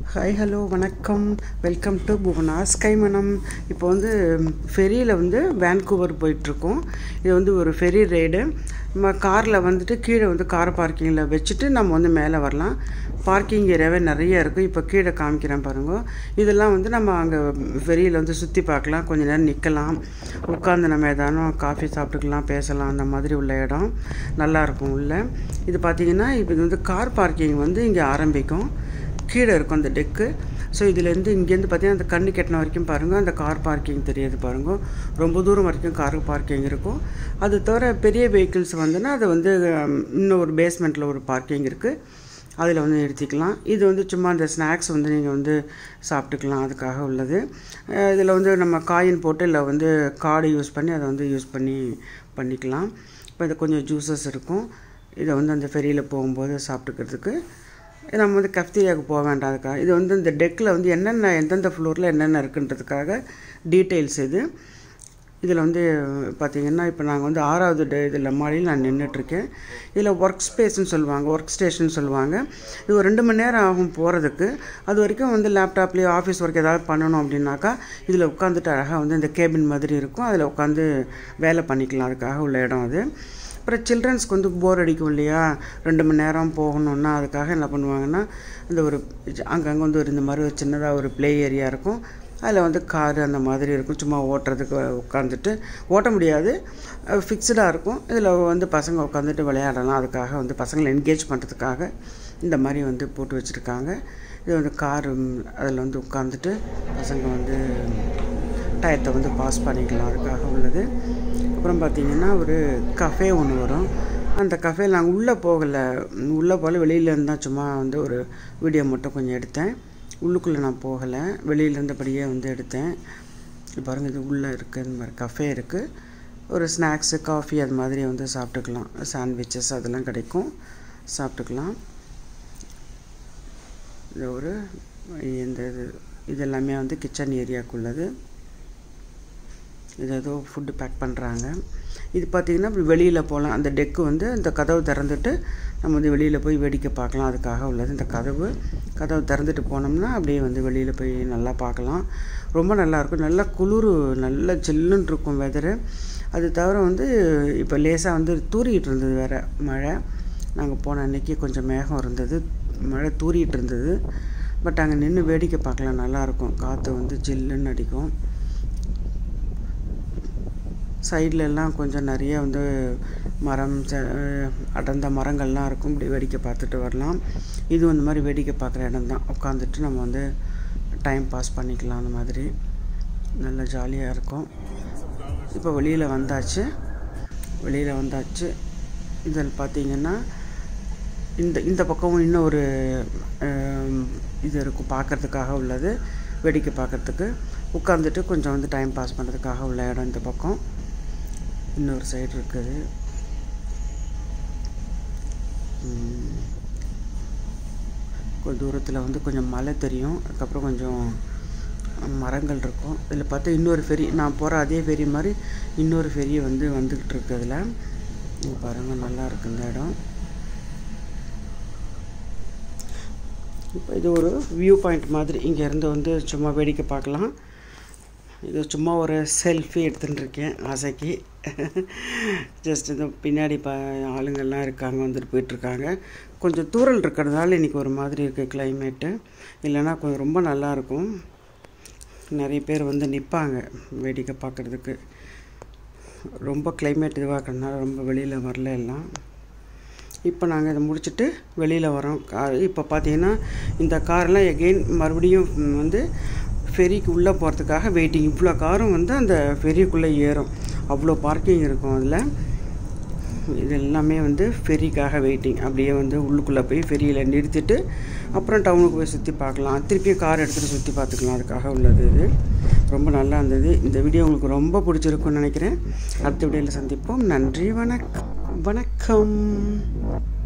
hi hello வணக்கம் welcome to Bhuvana ஸ்கைமனம் இப்போ வந்து ஃபெரியில் வந்து வேன்கூவர் போயிட்டுருக்கோம் இது வந்து ஒரு ஃபெரி ரைடு நம்ம காரில் வந்துட்டு கீழே வந்து கார் பார்க்கிங்கில் வச்சுட்டு நம்ம வந்து மேலே வரலாம் பார்க்கிங் ஏரியாவே நிறைய இருக்கும் இப்போ கீழே காமிக்கிறேன் பாருங்க இதெல்லாம் வந்து நம்ம அங்கே ஃபெரியில் வந்து சுற்றி பார்க்கலாம் கொஞ்ச நேரம் நிற்கலாம் உட்காந்து நம்ம ஏதானும் காஃபி சாப்பிட்டுக்கலாம் பேசலாம் அந்த மாதிரி உள்ள இடம் நல்லாயிருக்கும் உள்ள இது பார்த்திங்கன்னா இப்போ இது வந்து கார் பார்க்கிங் வந்து இங்கே ஆரம்பிக்கும் கீழே இருக்கும் அந்த டெக்கு ஸோ இதுலேருந்து இங்கேருந்து பார்த்தீங்கன்னா அந்த கண்ணு கெட்டின வரைக்கும் பாருங்கள் அந்த கார் பார்க்கிங் தெரியுது பாருங்கள் ரொம்ப தூரம் வரைக்கும் கார் பார்க்கிங் இருக்கும் அது தவிர பெரிய வெஹிக்கிள்ஸ் வந்துன்னா அது வந்து ஹம், இன்னும் ஒரு பேஸ்மெண்ட்டில் ஒரு பார்க்கிங் இருக்குது அதில் வந்து நிறுத்திக்கலாம் இது வந்து சும்மா அந்த ஸ்நாக்ஸ் வந்து நீங்கள் வந்து சாப்பிட்டுக்கலாம் அதுக்காக உள்ளது இதில் வந்து நம்ம காயின் போட்டு இல்லை வந்து கார்டு யூஸ் பண்ணி அதை வந்து யூஸ் பண்ணி பண்ணிக்கலாம் இப்போ இது கொஞ்சம் ஜூஸஸ் இருக்கும் இதை வந்து அந்த ஃபெரியில் போகும்போது சாப்பிட்டுக்கிறதுக்கு நம்ம வந்து கஃப்தீரியாவுக்கு போக வேண்டாம் அதுக்காக இது வந்து இந்த டெக்கில் வந்து என்னென்ன எந்தெந்த ஃப்ளோரில் என்னென்ன இருக்குன்றதுக்காக டீட்டெயில்ஸ் இது இதில் வந்து பார்த்திங்கன்னா இப்போ நாங்கள் வந்து ஆறாவது டே இதில் மாடியில் நான் நின்றுட்டுருக்கேன் இதில் ஒர்க் ஸ்பேஸ்னு சொல்லுவாங்க ஒர்க் ஸ்டேஷன் சொல்லுவாங்க இது ஒரு ரெண்டு மணி நேரம் ஆகும் போகிறதுக்கு அது வரைக்கும் வந்து லேப்டாப்லேயோ ஆஃபீஸ் ஒர்க் ஏதாவது பண்ணணும் அப்படின்னாக்கா இதில் உட்காந்துட்டு அழகாக வந்து இந்த கேபின் மாதிரி இருக்கும் அதில் உட்காந்து வேலை பண்ணிக்கலாம் அதுக்காக உள்ள இடம் அது அப்புறம் சில்ட்ரன்ஸ்க்கு வந்து போர் அடிக்கும் இல்லையா ரெண்டு மணி நேரம் போகணுன்னா அதுக்காக என்ன பண்ணுவாங்கன்னா இந்த ஒரு அங்கங்கே வந்து ஒரு இந்த மாதிரி ஒரு சின்னதாக ஒரு ப்ளே ஏரியா இருக்கும் அதில் வந்து காரு அந்த மாதிரி இருக்கும் சும்மா ஓட்டுறதுக்கு உட்காந்துட்டு ஓட்ட முடியாது ஃபிக்ஸ்டாக இருக்கும் இதில் வந்து பசங்க உட்காந்துட்டு விளையாடலாம் அதுக்காக வந்து பசங்களை என்கேஜ் பண்ணுறதுக்காக இந்த மாதிரி வந்து போட்டு வச்சுருக்காங்க இது வந்து காரு அதில் வந்து உட்காந்துட்டு பசங்க வந்து டயத்தை வந்து பாஸ் பண்ணிக்கலாம் அதுக்காக உள்ளது அப்புறம் பார்த்திங்கன்னா ஒரு கஃபே ஒன்று வரும் அந்த கஃபேல நாங்கள் உள்ளே போகலை உள்ளே போகல வெளியில இருந்து தான் சும்மா வந்து ஒரு வீடியோ மட்டும் கொஞ்சம் எடுத்தேன் உள்ளுக்குள்ளே நான் போகலை வெளியில இருந்தபடியே வந்து எடுத்தேன் இது பாருங்கள் இது உள்ளே இருக்குது இந்த மாதிரி கஃபே இருக்குது ஒரு ஸ்நாக்ஸு காஃபி அது மாதிரி வந்து சாப்பிட்டுக்கலாம் சாண்ட்விச்சஸ் அதெல்லாம் கிடைக்கும் சாப்பிட்டுக்கலாம் இது ஒரு இந்த இது இது எல்லாமே வந்து கிச்சன் ஏரியாக்குள்ளது இது ஏதோ ஃபுட்டு பேக் பண்ணுறாங்க இது பார்த்திங்கன்னா இப்படி வெளியில் போகலாம் அந்த டெக்கு வந்து இந்த கதவு திறந்துட்டு நம்ம வந்து வெளியில் போய் வேடிக்கை பார்க்கலாம் அதுக்காக உள்ளது இந்த கதவு கதவு திறந்துட்டு போனோம்னா அப்படியே வந்து வெளியில் போய் நல்லா பார்க்கலாம் ரொம்ப நல்லாயிருக்கும் நல்லா குளிர் நல்லா சில்லுன்னு இருக்கும் வெதரு அது தவிர வந்து இப்போ லேசாக வந்து தூறிக்கிட்டு இருந்தது வேறு மழை நாங்கள் போன அன்னைக்கு கொஞ்சம் மேகம் இருந்தது மழை தூறிட்டு இருந்தது பட் அங்கே நின்று வேடிக்கை பார்க்கலாம் நல்லாயிருக்கும் காற்று வந்து ஜில்லுன்னு அடிக்கும் சைடில் எல்லாம் கொஞ்சம் நிறைய வந்து மரம் ச அடர்ந்த மரங்கள்லாம் இருக்கும் இப்படி வேடிக்கை பார்த்துட்டு வரலாம் இது இந்த மாதிரி வேடிக்கை பார்க்குற இடம் தான் உட்காந்துட்டு நம்ம வந்து டைம் பாஸ் பண்ணிக்கலாம் அந்த மாதிரி நல்ல ஜாலியாக இருக்கும் இப்போ வெளியில் வந்தாச்சு வெளியில் வந்தாச்சு இதில் பார்த்தீங்கன்னா இந்த இந்த பக்கமும் இன்னும் ஒரு அஹ், இது இருக்கும் பார்க்கறதுக்காக உள்ளது வேடிக்கை பார்க்கறதுக்கு உட்காந்துட்டு கொஞ்சம் வந்து டைம் பாஸ் பண்ணுறதுக்காக உள்ள இடம் இந்த பக்கம் இன்னொரு சைடு இருக்குது உம், கொஞ்சம் தூரத்தில் வந்து கொஞ்சம் மலை தெரியும் அதுக்கப்புறம் கொஞ்சம் மரங்கள் இருக்கும் இதில் பார்த்தா இன்னொரு ஃபெரி நான் போகிற அதே ஃபெரி மாதிரி இன்னொரு ஃபெரி வந்து வந்துக்கிட்டு இருக்கு அதில் இங்க பாருங்கள் நல்லா இருக்கு இந்த இடம் இப்போ இது ஒரு வியூ பாயிண்ட் மாதிரி இங்கேருந்து வந்து சும்மா வேடிக்கை பார்க்கலாம் இது சும்மா ஒரு செல்ஃபி எடுத்துன்னு இருக்கேன் ஆசைக்கு ஜஸ்ட் இது பின்னாடி ப ஆளுங்கள்லாம் இருக்காங்க வந்துட்டு போயிட்டுருக்காங்க கொஞ்சம் தூரல் இருக்கிறதுனால இன்றைக்கி ஒரு மாதிரி இருக்குது கிளைமேட்டு இல்லைன்னா கொஞ்சம் ரொம்ப நல்லாயிருக்கும் நிறைய பேர் வந்து நிற்பாங்க வேடிக்கை பார்க்குறதுக்கு ரொம்ப கிளைமேட் இதுவாகிறதுனால ரொம்ப வெளியில் வரல எல்லாம் இப்போ நாங்கள் இதை முடிச்சுட்டு வெளியில் வரோம் கார் இப்போ பார்த்தீங்கன்னா இந்த கார்லாம் எகெயின் மறுபடியும் வந்து ஃபெரிக்கு உள்ளே போகிறதுக்காக வெயிட்டிங் இவ்வளோ காரும் வந்து அந்த ஃபெரிக்குள்ளே ஏறும் அவ்வளோ பார்க்கிங் இருக்கும் அதில் இது எல்லாமே வந்து ஃபெரிக்காக வெயிட்டிங் அப்படியே வந்து உள்ளுக்குள்ளே போய் ஃபெரியில் நிறுத்திட்டு அப்புறம் டவுனுக்கு போய் சுற்றி பார்க்கலாம் திருப்பியும் கார் எடுத்துகிட்டு சுற்றி பார்த்துக்கலாம் அதுக்காக உள்ளது இது ரொம்ப நல்லா இருந்தது இந்த வீடியோ உங்களுக்கு ரொம்ப பிடிச்சிருக்குன்னு நினைக்கிறேன் அடுத்த வீடியோவில் சந்திப்போம் நன்றி வணக்கம் வணக்கம்